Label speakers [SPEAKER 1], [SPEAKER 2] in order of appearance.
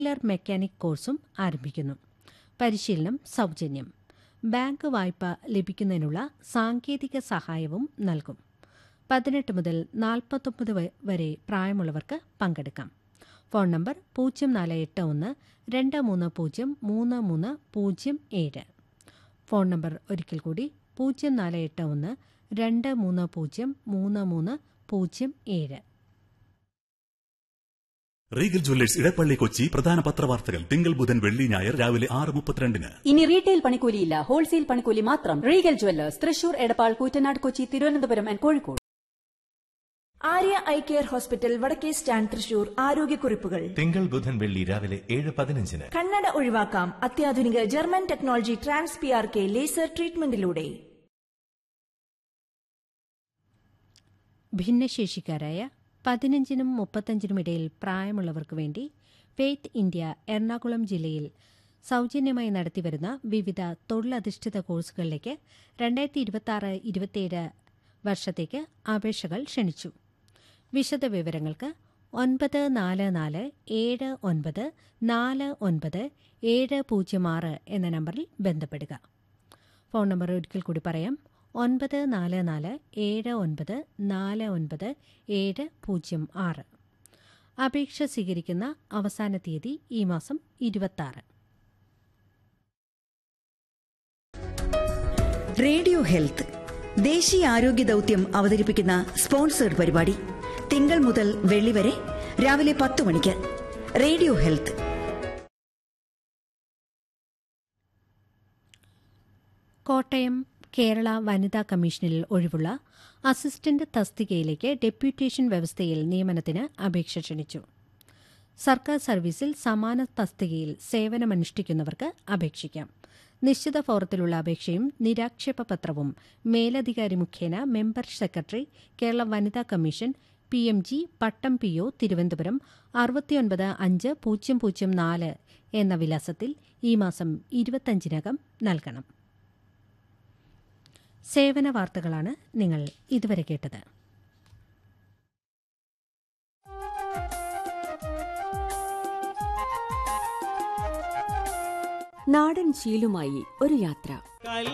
[SPEAKER 1] Taylor mechanic കോഴ്സും ആരംഭിക്കുന്നു പരിശീലനം സൗജന്യം ബാങ്ക് വായ്പ ലഭിക്കുന്നതിനുള്ള സാങ്കേതിക സഹായവും നൽകും പതിനെട്ട് മുതൽ നാൽപ്പത്തൊമ്പത് വ- വരെ പ്രായമുള്ളവർക്ക് പങ്കെടുക്കാം ഫോൺ നമ്പർ പൂജ്യം നാല് എട്ട് ഒന്ന് രണ്ട് മൂന്ന് പൂജ്യം മൂന്ന് മൂന്ന് പൂജ്യം ഏഴ് ഫോൺ നമ്പർ ഒരിക്കൽ കൂടി പൂജ്യം നാല് എട്ട് ഒന്ന് രണ്ട് മൂന്ന് പൂജ്യം മൂന്ന് മൂന്ന് പൂജ്യം ഏഴ്
[SPEAKER 2] റീഗൽ ജ്വല്ലേഴ്സ് ഇടപ്പള്ളി കൊച്ചി പ്രധാന പത്രവാർത്തകൾ തിങ്കൾ ബുധൻ വെള്ളി ഞായർ രാവിലെ ആറ് മുപ്പത്തിരണ്ടിന്
[SPEAKER 3] ഇനി റീറ്റെയിൽ പണിക്കൂലിയില്ല ഹോൾസെയിൽ പണിക്കൂലി മാത്രം Regal Jewellers Thrissur Edappal Koottanad Kochi Thiruvananthapuram and Kozhikode
[SPEAKER 4] Arya eye care hospital വടക്കേ സ്റ്റാൻഡ് തൃശൂർ ആരോഗ്യക്കുറിപ്പുകൾ
[SPEAKER 5] തിങ്കൾ ബുധൻ വെള്ളി രാവിലെ ഏഴ് പതിനഞ്ചിന്
[SPEAKER 4] കണ്ണട ഒഴിവാക്കാം അത്യാധുനിക German technology trans P R K laser ട്രീറ്റ്മെന്റിലൂടെ
[SPEAKER 1] ഭിന്നശേഷിക്കാരായ പതിനഞ്ചിനും മുപ്പത്തഞ്ചിനും ഇടയിൽ പ്രായമുള്ളവർക്ക് വേണ്ടി ഫെയ്ത്ത് ഇന്ത്യ എറണാകുളം ജില്ലയിൽ സൗജന്യമായി നടത്തിവരുന്ന വിവിധ തൊഴിലധിഷ്ഠിത കോഴ്സുകളിലേക്ക് രണ്ടായിരത്തി ഇരുപത്തിയാറ് ഇരുപത്തിയേഴ് വർഷത്തേക്ക് അപേക്ഷകൾ ക്ഷണിച്ചു വിശദ വിവരങ്ങൾക്ക് ഒൻപത് നാല് നാല് ഏഴ് ഒൻപത് നാല് ഒൻപത് ഏഴ് പൂജ്യം ആറ് എന്ന നമ്പറിൽ ബന്ധപ്പെടുക ഫോൺ നമ്പർ ഒരിക്കൽ കൂടി പറയാം ഒൻപത് നാല് നാല് ഏഴ് ഒൻപത് നാല് ഒൻപത് ഏഴ് പൂജ്യം ആറ് അപേക്ഷ സ്വീകരിക്കുന്ന അവസാന തീയതി ഈ മാസം ഇരുപത്തി
[SPEAKER 6] റേഡിയോ ഹെൽത്ത് ദേശീയ ആരോഗ്യ ദൗത്യം അവതരിപ്പിക്കുന്ന സ്പോൺസേഡ് പരിപാടി തിങ്കൾ മുതൽ വെള്ളി വരെ രാവിലെ പത്ത് മണിക്ക് റേഡിയോ ഹെൽത്ത്
[SPEAKER 1] കോട്ടയം കേരള വനിതാ കമ്മീഷനിൽ ഒഴിവുള്ള അസിസ്റ്റന്റ് തസ്തികയിലേക്ക് ഡെപ്യൂട്ടേഷൻ വ്യവസ്ഥയിൽ നിയമനത്തിന് അപേക്ഷ ക്ഷണിച്ചു സർക്കാർ സർവീസിൽ സമാന തസ്തികയിൽ സേവനമനുഷ്ഠിക്കുന്നവർക്ക് അപേക്ഷിക്കാം നിശ്ചിത ഫോറത്തിലുള്ള അപേക്ഷയും നിരാക്ഷേപ പത്രവും മേലധികാരി മുഖേന മെമ്പർ സെക്രട്ടറി കേരള വനിതാ commission P M G Pattom P O Thiruvananthapuram അറുപത്തിയൊൻപത് അഞ്ച് പൂജ്യം പൂജ്യം നാല് എന്ന വിലാസത്തിൽ ഈ മാസം ഇരുപത്തഞ്ചിനകം നൽകണം സേവന വാർത്തകളാണ് നിങ്ങൾ ഇതുവരെ കേട്ടത്
[SPEAKER 3] നാടൻ ശീലുമായി ഒരു യാത്ര